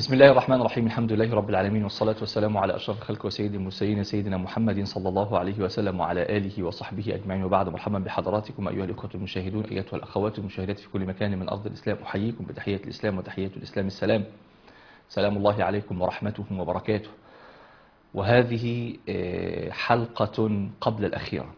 بسم الله الرحمن الرحيم الحمد لله رب العالمين والصلاة والسلام على أشرف الخلق وسيد المرسلين سيدنا محمد صلى الله عليه وسلم وعلى آله وصحبه أجمعين وبعد مرحبا بحضراتكم أيها الأخوة المشاهدون أيتها الأخوات المشاهدات في كل مكان من أرض الإسلام أحييكم بتحية الإسلام وتحية الإسلام السلام سلام الله عليكم ورحمته وبركاته وهذه حلقة قبل الأخيرة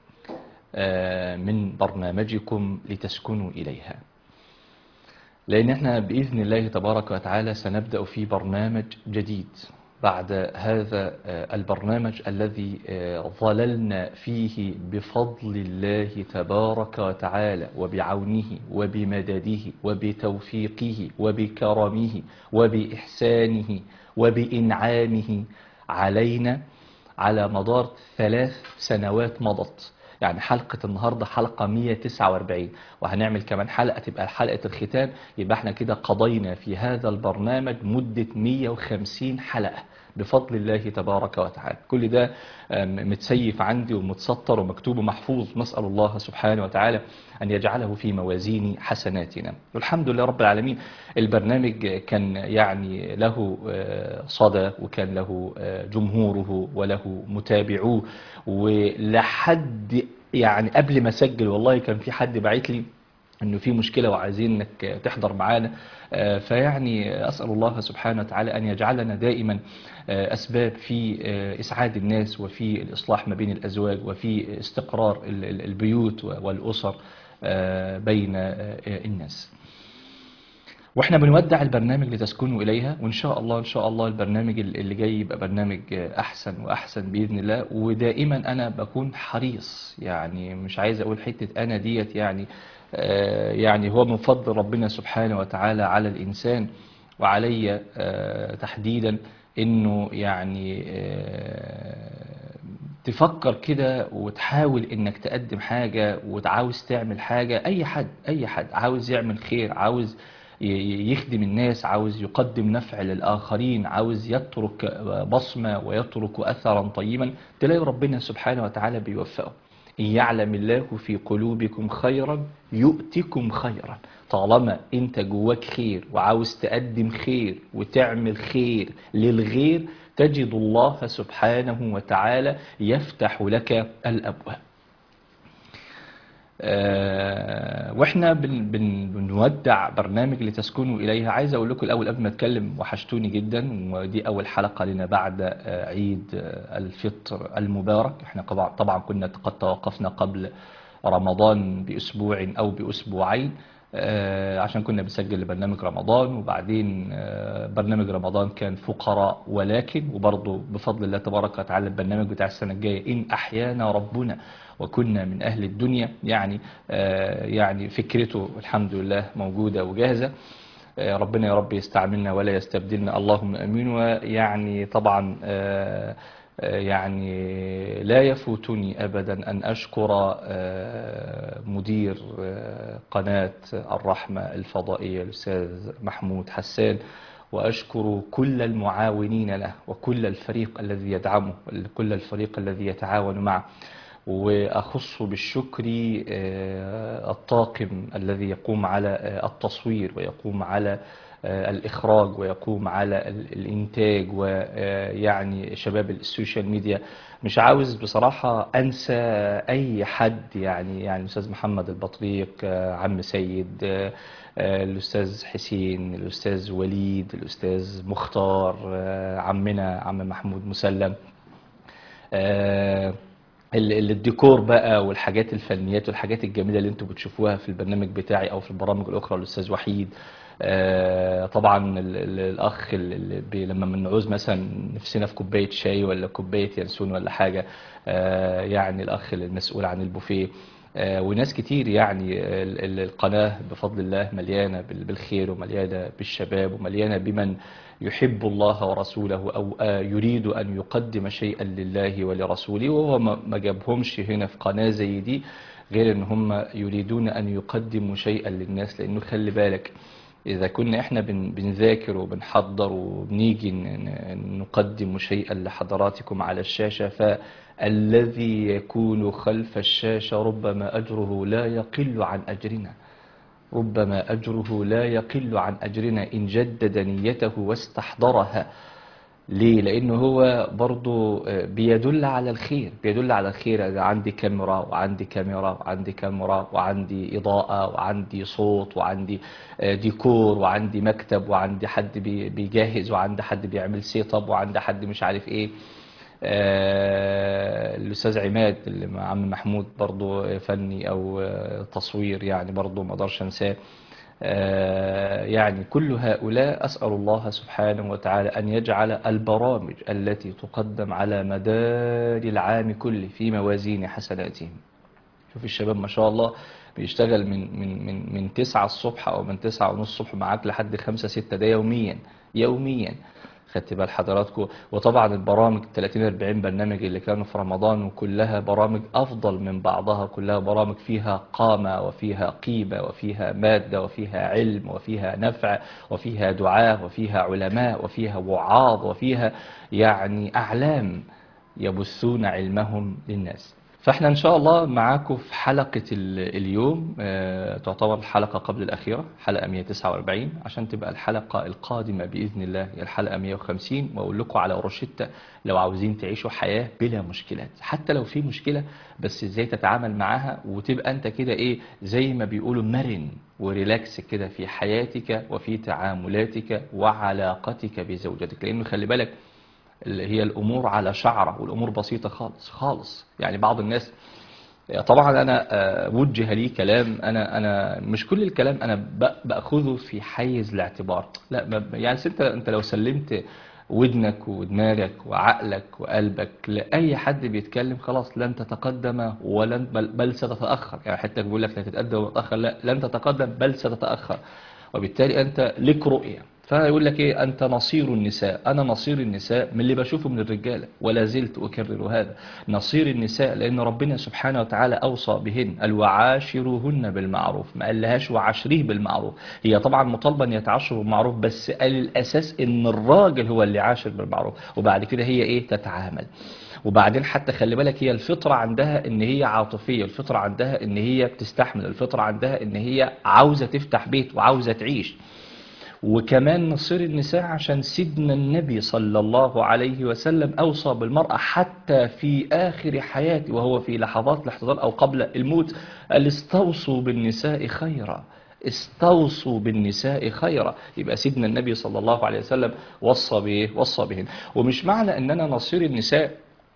من برنامجكم لتسكنوا إليها لأن احنا بإذن الله تبارك وتعالى سنبدأ في برنامج جديد بعد هذا البرنامج الذي ظللنا فيه بفضل الله تبارك وتعالى وبعونه وبمدده وبتوفيقه وبكرمه وبإحسانه وبإنعامه علينا على مدار ثلاث سنوات مضت يعني حلقة النهاردة حلقة 149 وهنعمل كمان حلقة تبقى حلقة الختام يبقى احنا كده قضينا في هذا البرنامج مدة 150 حلقة بفضل الله تبارك وتعالى كل ده متسيف عندي ومتسطر ومكتوب ومحفوظ نسأل الله سبحانه وتعالى أن يجعله في موازين حسناتنا والحمد لله رب العالمين البرنامج كان يعني له صدى وكان له جمهوره وله متابعوه ولحد يعني قبل ما اسجل والله كان في حد باعت لي انه في مشكلة وعايزين انك تحضر معانا فيعني اسأل الله سبحانه وتعالى ان يجعلنا دائما اسباب في اسعاد الناس وفي الاصلاح ما بين الازواج وفي استقرار البيوت والاسر بين الناس واحنا بنودع البرنامج لتسكنوا اليها وان شاء الله ان شاء الله البرنامج اللي جاي يبقى برنامج احسن واحسن باذن الله ودائما انا بكون حريص يعني مش عايز اقول حته انا ديت يعني يعني هو من فضل ربنا سبحانه وتعالى على الانسان وعلي تحديدا انه يعني تفكر كده وتحاول انك تقدم حاجة وعاوز تعمل حاجة اي حد اي حد عاوز يعمل خير عاوز يخدم الناس عاوز يقدم نفع للآخرين عاوز يترك بصمة ويترك أثرا طيبا تلاقي ربنا سبحانه وتعالى بيوفقه إن يعلم الله في قلوبكم خيرا يؤتكم خيرا طالما انت جواك خير وعاوز تقدم خير وتعمل خير للغير تجد الله سبحانه وتعالى يفتح لك الأبواب أه واحنا بن بن بنودع برنامج لتسكنوا اليها عايز اقول لكم الاول قبل ما اتكلم وحشتوني جدا ودي اول حلقه لنا بعد عيد الفطر المبارك احنا طبعا كنا قد توقفنا قبل رمضان باسبوع او باسبوعين أه عشان كنا بنسجل برنامج رمضان وبعدين أه برنامج رمضان كان فقراء ولكن وبرضه بفضل الله تبارك وتعالى البرنامج بتاع السنة الجاية إن أحيانا ربنا وكنا من أهل الدنيا يعني أه يعني فكرته الحمد لله موجودة وجاهزة ربنا يا رب يستعملنا ولا يستبدلنا اللهم أمين ويعني طبعا يعني لا يفوتني أبدا أن أشكر مدير قناة الرحمة الفضائية الأستاذ محمود حسان وأشكر كل المعاونين له وكل الفريق الذي يدعمه كل الفريق الذي يتعاون معه وأخص بالشكر الطاقم الذي يقوم على التصوير ويقوم على الإخراج ويقوم على الإنتاج ويعني شباب السوشيال ميديا مش عاوز بصراحة أنسى أي حد يعني يعني الأستاذ محمد البطريق عم سيد الأستاذ حسين الأستاذ وليد الأستاذ مختار عمنا عم محمود مسلم الديكور بقى والحاجات الفنيات والحاجات الجميلة اللي انتوا بتشوفوها في البرنامج بتاعي أو في البرامج الأخرى الأستاذ وحيد آه طبعا ال ال الاخ اللي لما بنعوز مثلا نفسنا في كوبايه شاي ولا كوبايه ينسون ولا حاجه آه يعني الاخ المسؤول عن البوفيه آه وناس كتير يعني القناه بفضل الله مليانه بالخير ومليانه بالشباب ومليانه بمن يحب الله ورسوله او يريد ان يقدم شيئا لله ولرسوله وهو ما جابهمش هنا في قناه زي دي غير ان هم يريدون ان يقدموا شيئا للناس لانه خلي بالك إذا كنا إحنا بنذاكر وبنحضر وبنيجي نقدم شيئا لحضراتكم على الشاشة فالذي يكون خلف الشاشة ربما أجره لا يقل عن أجرنا ربما أجره لا يقل عن أجرنا إن جدد نيته واستحضرها ليه؟ لأنه هو برضو آه، بيدل على الخير بيدل على الخير أنا عندي كاميرا وعندي كاميرا وعندي كاميرا وعندي إضاءة وعندي صوت وعندي آه، ديكور وعندي مكتب وعندي حد بي- بيجهز وعندي حد بيعمل سيت اب وعندي حد مش عارف ايه آه، الأستاذ عماد اللي مع عم محمود برضو فني أو آه، تصوير يعني برضو ما أقدرش أنساه آه، يعني كل هؤلاء أسأل الله سبحانه وتعالى أن يجعل البرامج التي تقدم على مدار العام كله في موازين حسناتهم شوف الشباب ما شاء الله بيشتغل من من من من 9 الصبح او من 9 ونص الصبح معاك لحد 5 6 ده يوميا يوميا خدت بال حضراتكم وطبعا البرامج 30 40 برنامج اللي كانوا في رمضان وكلها برامج افضل من بعضها كلها برامج فيها قامه وفيها قيمه وفيها ماده وفيها علم وفيها نفع وفيها دعاء وفيها علماء وفيها وعاظ وفيها يعني اعلام يبثون علمهم للناس فاحنا ان شاء الله معاكم في حلقة ال- اليوم آه، تعتبر الحلقة قبل الأخيرة حلقة 149 عشان تبقى الحلقة القادمة بإذن الله هي الحلقة 150 وأقول لكم على روشتة لو عاوزين تعيشوا حياة بلا مشكلات حتى لو في مشكلة بس ازاي تتعامل معاها وتبقى انت كده ايه زي ما بيقولوا مرن وريلاكس كده في حياتك وفي تعاملاتك وعلاقتك بزوجتك لأنه خلي بالك اللي هي الامور على شعره والامور بسيطه خالص خالص يعني بعض الناس طبعا انا آه، وجه لي كلام انا انا مش كل الكلام انا ب- باخذه في حيز الاعتبار لا ما- يعني انت انت لو سلمت ودنك ودماغك وعقلك وقلبك لاي حد بيتكلم خلاص لن تتقدم ولن بل, بل ستتاخر يعني حتى بيقول لك لا تتقدم ولا تتاخر لا لن تتقدم بل ستتاخر وبالتالي انت لك رؤيه فيقول لك ايه انت نصير النساء انا نصير النساء من اللي بشوفه من الرجاله ولا زلت اكرر هذا نصير النساء لان ربنا سبحانه وتعالى اوصى بهن الوعاشرهن بالمعروف ما قالهاش وعشريه بالمعروف هي طبعا مطالبه ان يتعاشروا بالمعروف بس قال الاساس ان الراجل هو اللي عاشر بالمعروف وبعد كده هي ايه تتعامل وبعدين حتى خلي بالك هي الفطرة عندها ان هي عاطفية الفطرة عندها ان هي بتستحمل الفطرة عندها ان هي عاوزة تفتح بيت وعاوزة تعيش وكمان نصير النساء عشان سيدنا النبي صلى الله عليه وسلم أوصى بالمرأة حتى في آخر حياته وهو في لحظات الاحتضار أو قبل الموت قال استوصوا بالنساء خيرا استوصوا بالنساء خيرا يبقى سيدنا النبي صلى الله عليه وسلم وصى به وصى بهن ومش معنى ان انا نصير النساء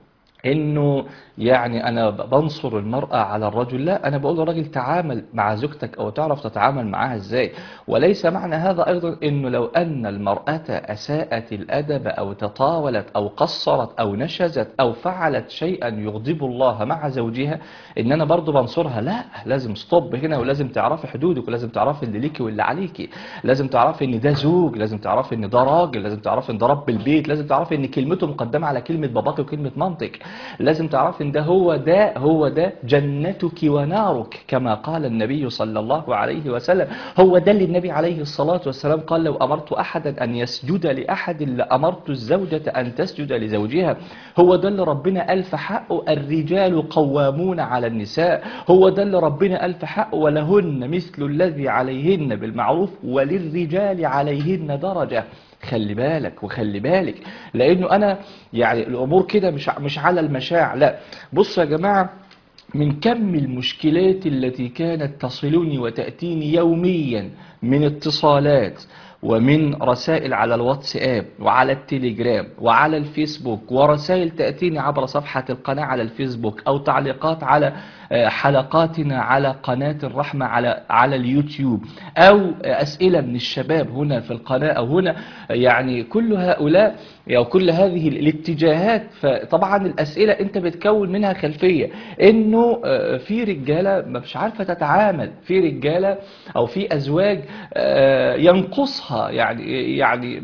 انه يعني انا بنصر المرأة على الرجل لا انا بقول للراجل تعامل مع زوجتك او تعرف تتعامل معها ازاي وليس معنى هذا ايضا انه لو ان المرأة اساءت الادب او تطاولت او قصرت او نشزت او فعلت شيئا يغضب الله مع زوجها ان انا برضو بنصرها لا لازم ستوب هنا ولازم تعرفي حدودك ولازم تعرفي اللي ليكي واللي عليكي لازم تعرفي ان ده زوج لازم تعرفي ان ده راجل لازم تعرفي ان ده رب البيت لازم تعرفي ان كلمته مقدمة على كلمة باباك وكلمة مامتك لازم تعرفي ان ده هو ده هو ده جنتك ونارك كما قال النبي صلى الله عليه وسلم هو ده اللي النبي عليه الصلاة والسلام قال لو أمرت أحدا أن يسجد لأحد لأمرت الزوجة أن تسجد لزوجها هو ده اللي ربنا قال في حقه الرجال قوامون على النساء هو ده اللي ربنا قال في حقه ولهن مثل الذي عليهن بالمعروف وللرجال عليهن درجة خلي بالك وخلي بالك لانه انا يعني الامور كده مش مش على المشاع لا بصوا يا جماعه من كم المشكلات التي كانت تصلني وتأتيني يوميا من اتصالات ومن رسائل على الواتساب وعلى التليجرام وعلى الفيسبوك ورسائل تأتيني عبر صفحة القناة على الفيسبوك أو تعليقات على آه، حلقاتنا على قناة الرحمة على على اليوتيوب أو آه، أسئلة من الشباب هنا في القناة أو هنا يعني كل هؤلاء أو كل هذه الاتجاهات فطبعا الأسئلة أنت بتكون منها خلفية إنه آه، في رجالة مش عارفة تتعامل في رجالة أو في أزواج آه، ينقصها يعني يعني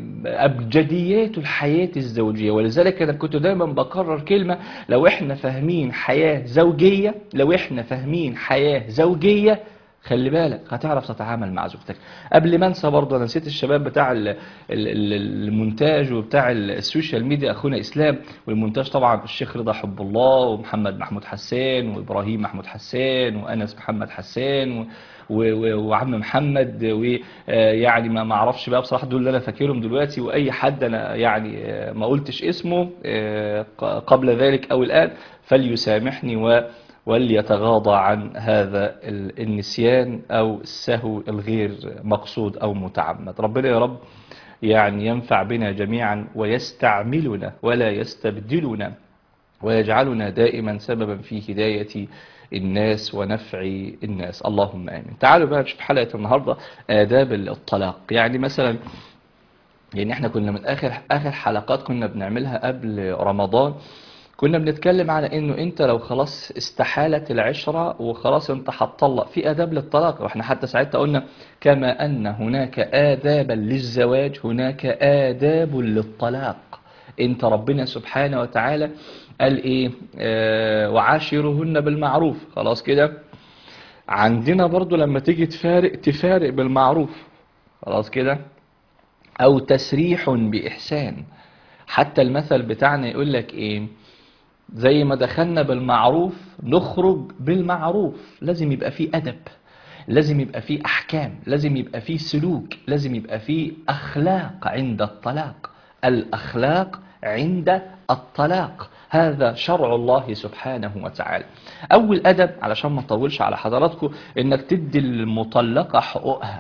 أبجديات الحياة الزوجية ولذلك أنا كنت دايما بكرر كلمة لو إحنا فاهمين حياة زوجية لو إحنا فاهمين حياة زوجية خلي بالك هتعرف تتعامل مع زوجتك قبل ما انسى برضه انا نسيت الشباب بتاع ال- ال- ال- المونتاج وبتاع السوشيال ميديا اخونا اسلام والمونتاج طبعا الشيخ رضا حب الله ومحمد محمود حسان وابراهيم محمود حسان وانس محمد حسان و- و- و- وعم محمد ويعني ما ما اعرفش بقى بصراحه دول اللي انا فاكرهم دلوقتي واي حد انا يعني آه، ما قلتش اسمه آه، ق- قبل ذلك او الان فليسامحني و وليتغاضى عن هذا ال- النسيان او السهو الغير مقصود او متعمد ربنا يا رب يعني ينفع بنا جميعا ويستعملنا ولا يستبدلنا ويجعلنا دائما سببا في هداية الناس ونفع الناس اللهم آمين تعالوا بقى نشوف حلقة النهاردة آداب الطلاق يعني مثلا يعني احنا كنا من آخر آخر حلقات كنا بنعملها قبل رمضان كنا بنتكلم على انه انت لو خلاص استحالت العشرة وخلاص انت هتطلق في آداب للطلاق واحنا حتى ساعتها قلنا كما ان هناك آدابا للزواج هناك آداب للطلاق انت ربنا سبحانه وتعالى قال ايه آه وعاشرهن بالمعروف خلاص كده عندنا برضو لما تيجي تفارق تفارق بالمعروف خلاص كده او تسريح باحسان حتى المثل بتاعنا يقول لك ايه زي ما دخلنا بالمعروف نخرج بالمعروف لازم يبقى فيه ادب لازم يبقى فيه احكام لازم يبقى فيه سلوك لازم يبقى فيه اخلاق عند الطلاق الاخلاق عند الطلاق هذا شرع الله سبحانه وتعالى اول ادب علشان ما اطولش على حضراتكم انك تدي المطلقه حقوقها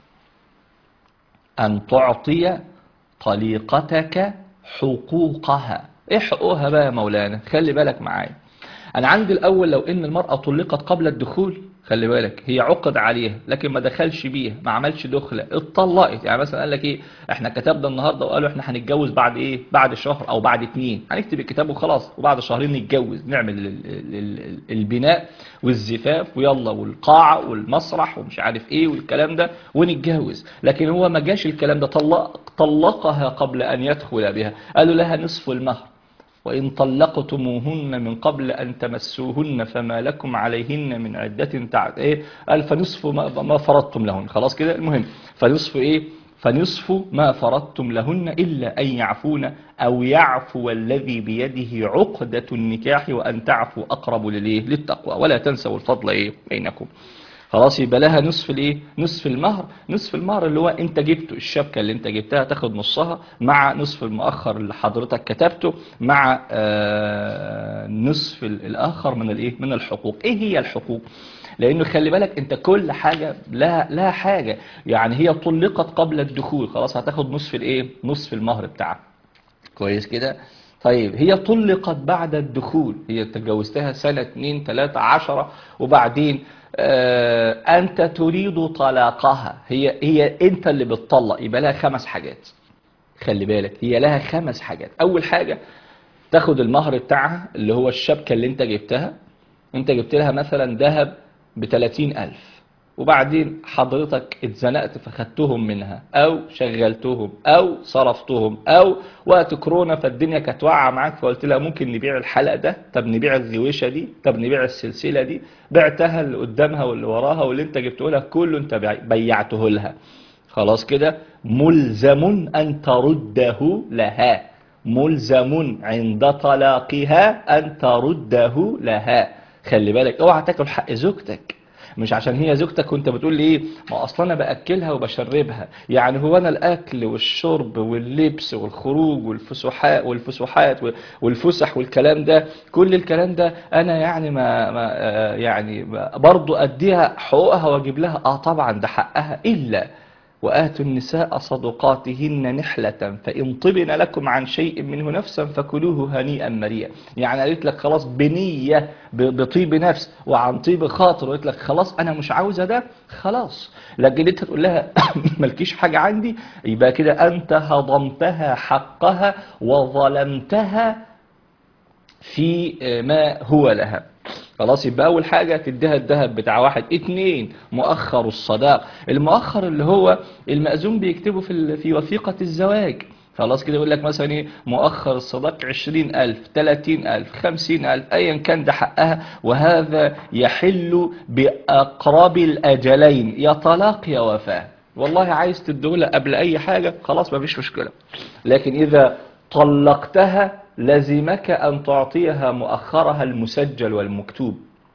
أن تعطي طليقتك حقوقها إيه حقوقها بقى يا مولانا خلي بالك معايا أنا عندي الأول لو إن المرأة طلقت قبل الدخول خلي بالك هي عقد عليها لكن ما دخلش بيها ما عملش دخلة اتطلقت يعني مثلا قال لك ايه احنا كتبنا النهارده وقالوا احنا هنتجوز بعد ايه بعد شهر او بعد اتنين هنكتب الكتاب وخلاص وبعد شهرين نتجوز نعمل ال- ال- ال- البناء والزفاف ويلا والقاعة والمسرح ومش عارف ايه والكلام ده ونتجوز لكن هو ما جاش الكلام ده طلق طلقها قبل ان يدخل بها قالوا لها نصف المهر وإن طلقتموهن من قبل أن تمسوهن فما لكم عليهن من عدة تعد إيه قال فنصف ما, ما فرضتم لهن خلاص كده المهم فنصف إيه فنصف ما فرضتم لهن إلا أن يعفون أو يعفو الذي بيده عقدة النكاح وأن تعفوا أقرب للإيه للتقوى ولا تنسوا الفضل إيه بينكم خلاص يبقى لها نصف الايه نصف المهر نصف المهر اللي هو انت جبته الشبكه اللي انت جبتها تاخد نصها مع نصف المؤخر اللي حضرتك كتبته مع آه نصف ال- الاخر من الايه من الحقوق ايه هي الحقوق لانه خلي بالك انت كل حاجه لها لها حاجه يعني هي طلقت قبل الدخول خلاص هتاخد نصف الايه نصف المهر بتاعها كويس كده طيب هي طلقت بعد الدخول هي تجوزتها سنة اتنين تلاتة عشرة وبعدين آه أنت تريد طلاقها هي هي أنت اللي بتطلق يبقى لها خمس حاجات خلي بالك هي لها خمس حاجات أول حاجة تاخد المهر بتاعها اللي هو الشبكة اللي أنت جبتها أنت جبت لها مثلا ذهب بتلاتين ألف وبعدين حضرتك اتزنقت فخدتهم منها او شغلتهم او صرفتهم او وقت كورونا فالدنيا كانت واقعه معاك فقلت لها ممكن نبيع الحلق ده طب نبيع الغويشه دي طب نبيع السلسله دي بعتها اللي قدامها واللي وراها واللي انت جبته لها كله انت بيع- بيعته لها خلاص كده ملزم ان ترده لها ملزم عند طلاقها ان ترده لها خلي بالك اوعى تاكل حق زوجتك مش عشان هي زوجتك وانت بتقول لي ايه ما اصلا انا باكلها وبشربها يعني هو انا الاكل والشرب واللبس والخروج والفسحات والفسحات والفسح والكلام ده كل الكلام ده انا يعني ما, ما آه يعني ما- برضو اديها حقوقها واجيب لها اه طبعا ده حقها الا وآتوا النساء صدقاتهن نحلة فإن طبن لكم عن شيء منه نفسا فكلوه هنيئا مريئا يعني قالت لك خلاص بنية ب- بطيب نفس وعن طيب خاطر قالت لك خلاص أنا مش عاوزة ده خلاص لكن أنت تقول لها مالكيش حاجة عندي يبقى كده أنت هضمتها حقها وظلمتها في ما هو لها خلاص يبقى اول حاجة تديها الذهب بتاع واحد اتنين مؤخر الصداق المؤخر اللي هو المأذون بيكتبه في ال- في وثيقة الزواج خلاص كده يقول لك مثلا ايه مؤخر الصداق عشرين ألف تلاتين ألف خمسين ألف أيا كان ده حقها وهذا يحل بأقرب الأجلين يا طلاق يا وفاة والله عايز تديهولها قبل أي حاجة خلاص مفيش مشكلة لكن إذا طلقتها لزمك أن تعطيها مؤخرها المسجل والمكتوب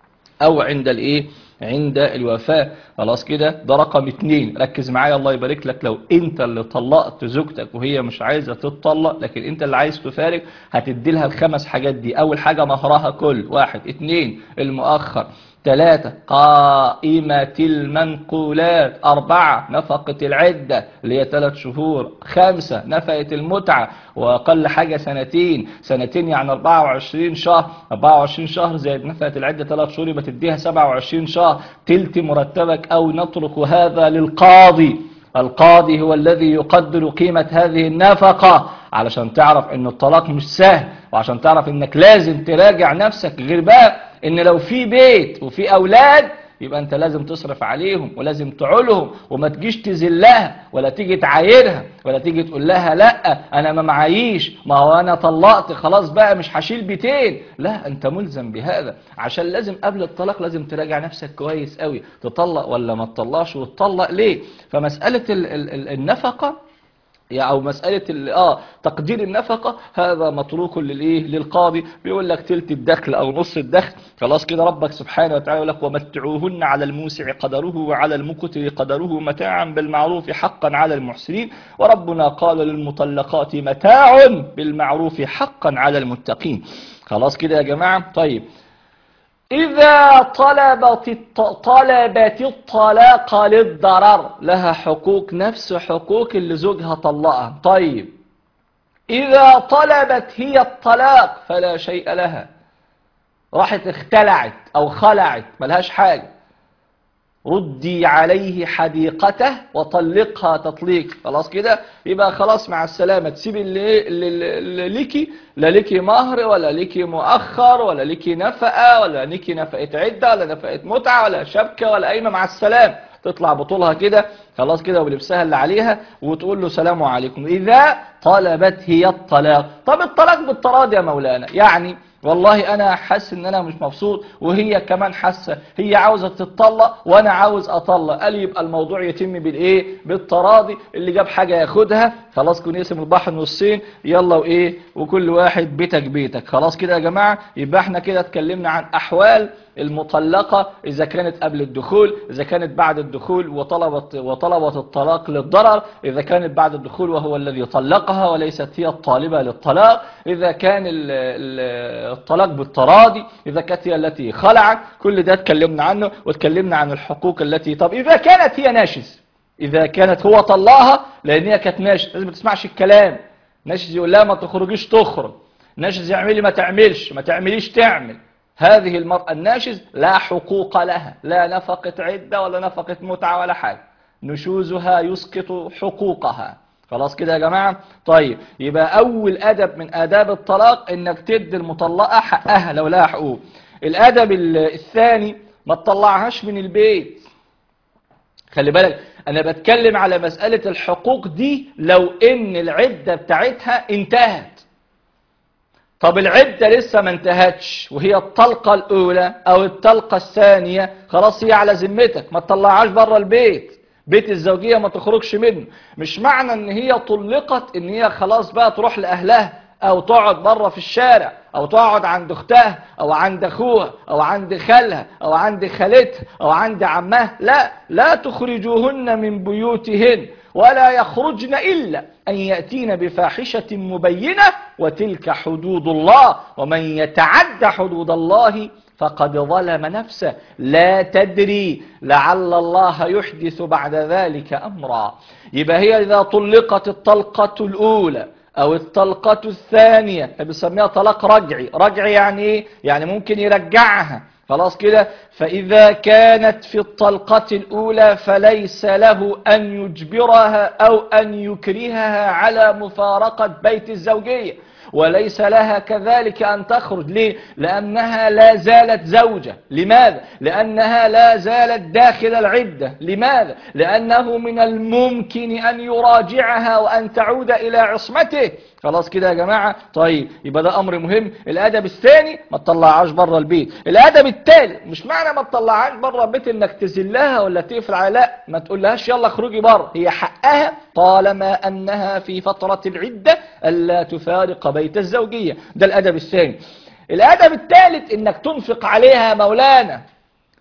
او عند الايه عند الوفاة خلاص كده ده رقم اتنين ركز معايا الله يبارك لك لو انت اللي طلقت زوجتك وهي مش عايزة تتطلق لكن انت اللي عايز تفارق هتدي لها الخمس حاجات دي اول حاجة مهرها كل واحد اتنين المؤخر ثلاثة قائمة المنقولات أربعة نفقة العدة اللي هي ثلاث شهور خمسة نفقة المتعة وأقل حاجة سنتين سنتين يعني 24 شهر 24 شهر زائد نفقة العدة ثلاث شهور يبقى تديها 27 شهر تلت مرتبك أو نترك هذا للقاضي القاضي هو الذي يقدر قيمة هذه النفقة علشان تعرف ان الطلاق مش سهل وعشان تعرف انك لازم تراجع نفسك غير بقى ان لو في بيت وفي اولاد يبقى انت لازم تصرف عليهم ولازم تعولهم وما تجيش تذلها ولا تيجي تعايرها ولا تيجي تقول لها لا انا ما معيش ما هو انا طلقت خلاص بقى مش هشيل بيتين لا انت ملزم بهذا عشان لازم قبل الطلاق لازم تراجع نفسك كويس قوي تطلق ولا ما تطلقش وتطلق ليه فمسألة ال ال ال النفقة يعني او مسألة ال- اه تقدير النفقة هذا متروك للايه للقاضي بيقول لك تلت الدخل او نص الدخل خلاص كده ربك سبحانه وتعالى يقول لك ومتعوهن على الموسع قدره وعلى المقتر قدره متاعا بالمعروف حقا على المحسنين وربنا قال للمطلقات متاع بالمعروف حقا على المتقين خلاص كده يا جماعة طيب إذا طلبت الط- طلبت الطلاق للضرر لها حقوق نفس حقوق اللي زوجها طلقها طيب إذا طلبت هي الطلاق فلا شيء لها راحت اختلعت أو خلعت ملهاش حاجة ردي عليه حديقته وطلقها تطليق خلاص كده يبقى خلاص مع السلامة تسيب اللي, اللي, اللي ليكي لا ليكي مهر ولا ليكي مؤخر ولا ليكي نفقة ولا ليكي نفقة عدة ولا نفقة متعة ولا شبكة ولا قايمة مع السلام تطلع بطولها كده خلاص كده ولبسها اللي عليها وتقول له سلام عليكم إذا طلبت هي الطلاق طب الطلاق بالتراضي يا مولانا يعني والله انا حاسس ان انا مش مبسوط وهي كمان حاسه هي عاوزه تتطلق وانا عاوز اطلق قال يبقى الموضوع يتم بالايه بالتراضي اللي جاب حاجه ياخدها خلاص كون يقسم البحر نصين يلا وايه وكل واحد بيتك بيتك خلاص كده يا جماعه يبقى احنا كده اتكلمنا عن احوال المطلقه اذا كانت قبل الدخول اذا كانت بعد الدخول وطلبت وطلبت الطلاق للضرر اذا كانت بعد الدخول وهو الذي طلقها وليست هي الطالبه للطلاق اذا كان ال- ال- الطلاق بالتراضي اذا كانت هي التي خلعت كل ده اتكلمنا عنه واتكلمنا عن الحقوق التي طب اذا كانت هي ناشز اذا كانت هو طلقها لان هي كانت ناشز لازم ما تسمعش الكلام ناشز يقول لها ما تخرجيش تخرج ناشز يعملي ما تعملش ما تعمليش تعمل هذه المرأة الناشز لا حقوق لها لا نفقة عدة ولا نفقة متعة ولا حاجة نشوزها يسقط حقوقها خلاص كده يا جماعة طيب يبقى أول أدب من آداب الطلاق إنك تدي المطلقة حقها لو لها حقوق الأدب ال- الثاني ما تطلعهاش من البيت خلي بالك أنا بتكلم على مسألة الحقوق دي لو إن العدة بتاعتها انتهت طب العدة لسه ما انتهتش وهي الطلقة الأولى أو الطلقة الثانية خلاص هي على ذمتك ما تطلعهاش بره البيت بيت الزوجية ما تخرجش منه مش معنى ان هي طلقت ان هي خلاص بقى تروح لأهلها او تقعد بره في الشارع او تقعد عند اختها او عند اخوها او عند خالها او عند خالتها او عند عمها لا لا تخرجوهن من بيوتهن ولا يخرجن إلا أن يأتين بفاحشة مبينة وتلك حدود الله ومن يتعد حدود الله فقد ظلم نفسه لا تدري لعل الله يحدث بعد ذلك أمرا يبقى هي إذا طلقت الطلقة الأولى أو الطلقة الثانية بنسميها طلاق رجعي رجعي يعني إيه؟ يعني ممكن يرجعها خلاص كده فإذا كانت في الطلقة الأولى فليس له أن يجبرها أو أن يكرهها على مفارقة بيت الزوجية وليس لها كذلك أن تخرج ليه؟ لأنها لا زالت زوجة لماذا؟ لأنها لا زالت داخل العدة لماذا؟ لأنه من الممكن أن يراجعها وأن تعود إلى عصمته خلاص كده يا جماعة طيب يبقى ده أمر مهم الأدب الثاني ما تطلعهاش بره البيت الأدب الثالث مش معنى ما تطلعهاش بره البيت إنك تذلها ولا تقفل عليها لا ما تقولهاش يلا اخرجي بره هي حقها طالما أنها في فترة العدة ألا تفارق بيت الزوجية ده الأدب الثاني الأدب الثالث إنك تنفق عليها مولانا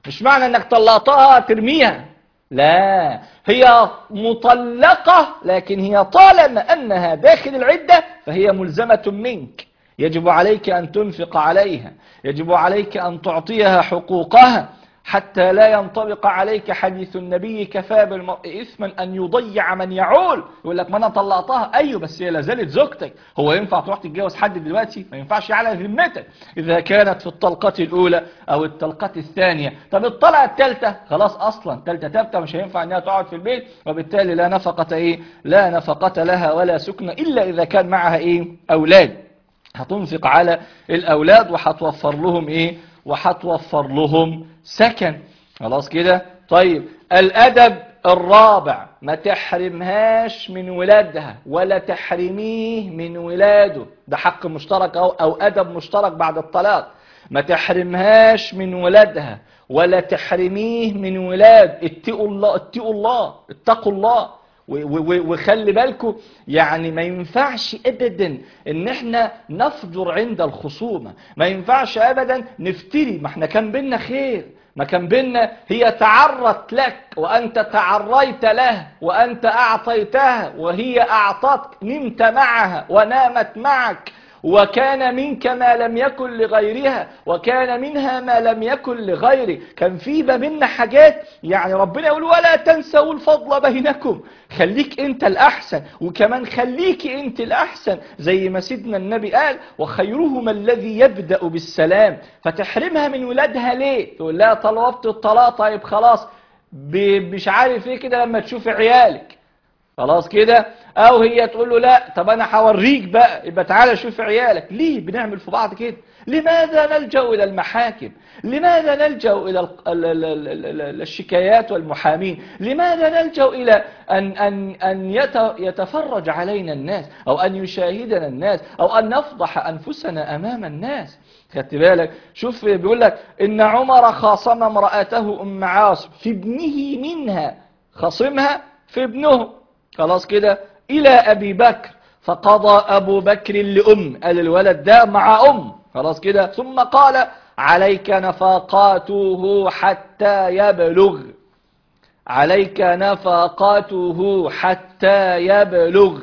مش معنى انك طلقتها ترميها لا هي مطلقة لكن هي طالما أنها داخل العدة فهي ملزمة منك يجب عليك أن تنفق عليها يجب عليك أن تعطيها حقوقها حتى لا ينطبق عليك حديث النبي كفى بالمرء إثما أن يضيع من يعول يقول لك ما أنا طلقتها أيوه بس هي لازالت زوجتك هو ينفع تروح تتجوز حد دلوقتي ما ينفعش على ذمتك إذا كانت في الطلقة الأولى أو الطلقة الثانية طب الطلقة الثالثة خلاص أصلا الثالثة ثابتة مش هينفع أنها تقعد في البيت وبالتالي لا نفقة إيه لا نفقة لها ولا سكن إلا إذا كان معها إيه أولاد هتنفق على الأولاد وهتوفر لهم إيه وهتوفر لهم سكن خلاص كده طيب الأدب الرابع ما تحرمهاش من ولادها ولا تحرميه من ولاده ده حق مشترك أو, أو أدب مشترك بعد الطلاق ما تحرمهاش من ولادها ولا تحرميه من ولاد اتقوا الله اتقوا الله اتقوا الله وخلي بالكم يعني ما ينفعش ابدا ان احنا نفجر عند الخصومة ما ينفعش ابدا نفتري ما احنا كان بينا خير ما كان بينا هي تعرت لك وانت تعريت له وانت اعطيتها وهي اعطتك نمت معها ونامت معك وكان منك ما لم يكن لغيرها وكان منها ما لم يكن لغيره كان في ما بيننا حاجات يعني ربنا يقول ولا تنسوا الفضل بينكم خليك انت الاحسن وكمان خليك انت الاحسن زي ما سيدنا النبي قال وخيرهما الذي يبدأ بالسلام فتحرمها من ولادها ليه تقول لها طلبت الطلاق طيب خلاص مش عارف ايه كده لما تشوف عيالك خلاص كده او هي تقول له لا طب انا هوريك بقى يبقى تعالى شوف عيالك ليه بنعمل في بعض كده لماذا نلجأ الى المحاكم لماذا نلجأ الى الشكايات والمحامين لماذا نلجأ الى ان ان ان يتفرج علينا الناس او ان يشاهدنا الناس او ان نفضح انفسنا امام الناس خدت بالك شوف بيقول لك ان عمر خاصم امراته ام عاصم في ابنه منها خاصمها في ابنه خلاص كده إلى أبي بكر فقضى أبو بكر لأم قال الولد ده مع أم خلاص كده ثم قال عليك نفقاته حتى يبلغ عليك نفقاته حتى يبلغ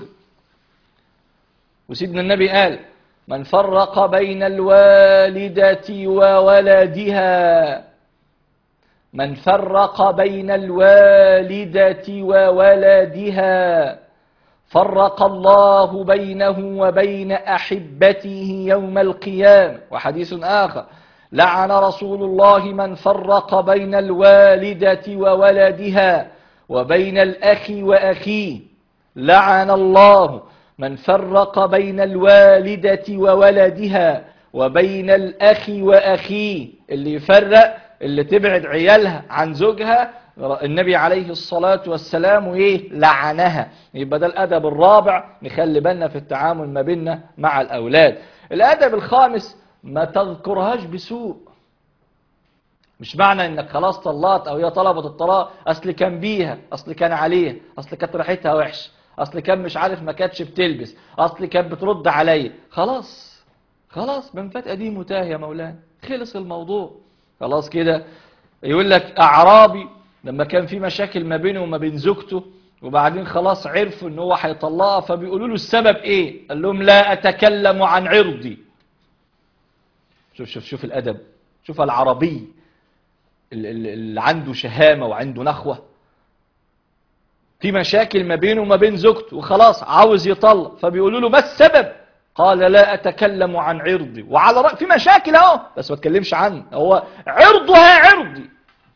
وسيدنا النبي قال من فرق بين الوالدة وولدها من فرق بين الوالدة وولدها فرق الله بينه وبين أحبته يوم القيامة وحديث آخر لعن رسول الله من فرق بين الوالدة وولدها وبين الأخ وأخيه لعن الله من فرق بين الوالدة وولدها وبين الأخ وأخيه اللي يفرق اللي تبعد عيالها عن زوجها النبي عليه الصلاة والسلام ايه لعنها يبقى ده الأدب الرابع نخلي بالنا في التعامل ما بيننا مع الأولاد الأدب الخامس ما تذكرهاش بسوء مش معنى انك خلاص طلقت او هي طلبت الطلاق اصل كان بيها اصل كان عليها اصل كانت ريحتها وحش اصل كان مش عارف ما كانتش بتلبس اصل كانت بترد عليا خلاص خلاص من فات قديم وتاه يا مولانا خلص الموضوع خلاص كده يقول لك اعرابي لما كان في مشاكل ما بينه وما بين زوجته وبعدين خلاص عرفوا ان هو هيطلقها فبيقولوا له السبب ايه قال لهم لا اتكلم عن عرضي شوف شوف شوف الادب شوف العربي اللي عنده شهامه وعنده نخوه في مشاكل ما بينه وما بين زوجته وخلاص عاوز يطلق فبيقولوا له ما السبب قال لا اتكلم عن عرضي وعلى رأي في مشاكل اهو بس ما اتكلمش عنه هو عرضها عرضي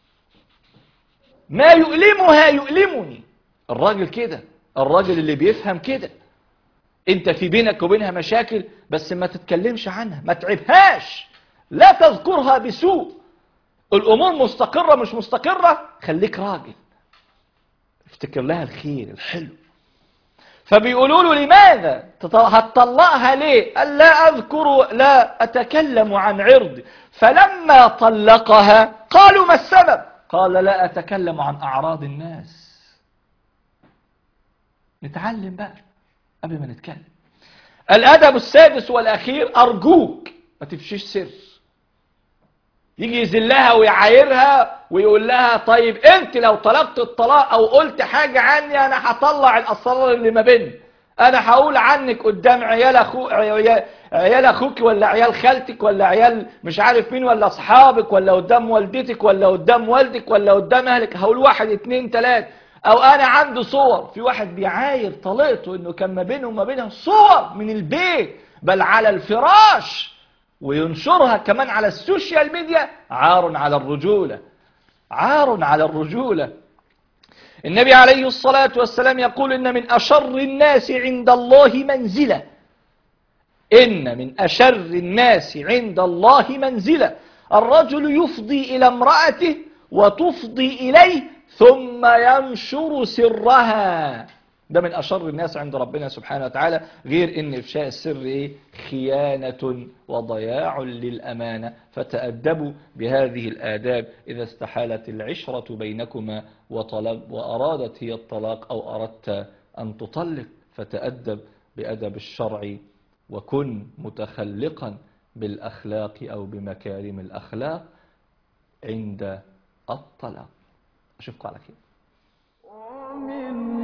ما يؤلمها يؤلمني الراجل كده الراجل اللي بيفهم كده انت في بينك وبينها مشاكل بس ما تتكلمش عنها ما تعبهاش لا تذكرها بسوء الامور مستقرة مش مستقرة خليك راجل افتكر لها الخير الحلو فبيقولوا له لماذا هتطلقها ليه قال لا اذكر لا اتكلم عن عرضي فلما طلقها قالوا ما السبب قال لا أتكلم عن أعراض الناس نتعلم بقى قبل ما نتكلم الأدب السادس والأخير أرجوك ما تفشيش سر يجي يذلها ويعايرها ويقول لها طيب انت لو طلبت الطلاق او قلت حاجة عني انا هطلع الاسرار اللي ما بيننا انا هقول عنك قدام عيال اخو عيال, عيال اخوك ولا عيال خالتك ولا عيال مش عارف مين ولا اصحابك ولا قدام والدتك ولا قدام والدك ولا قدام اهلك هقول واحد اتنين تلات او انا عندي صور في واحد بيعاير طليقته انه كان ما بينه وما بينها صور من البيت بل على الفراش وينشرها كمان على السوشيال ميديا عار على الرجولة عار على الرجولة النبي عليه الصلاة والسلام يقول إن من أشر الناس عند الله منزلة إن من أشر الناس عند الله منزلة الرجل يفضي إلى امرأته وتفضي إليه ثم ينشر سرها ده من أشر الناس عند ربنا سبحانه وتعالى غير إن إفشاء السر إيه؟ خيانة وضياع للأمانة فتأدبوا بهذه الآداب إذا استحالت العشرة بينكما وطلب وأرادت هي الطلاق أو أردت أن تطلق فتأدب بأدب الشرع وكن متخلقا بالأخلاق أو بمكارم الأخلاق عند الطلاق أشوفكم على خير ومن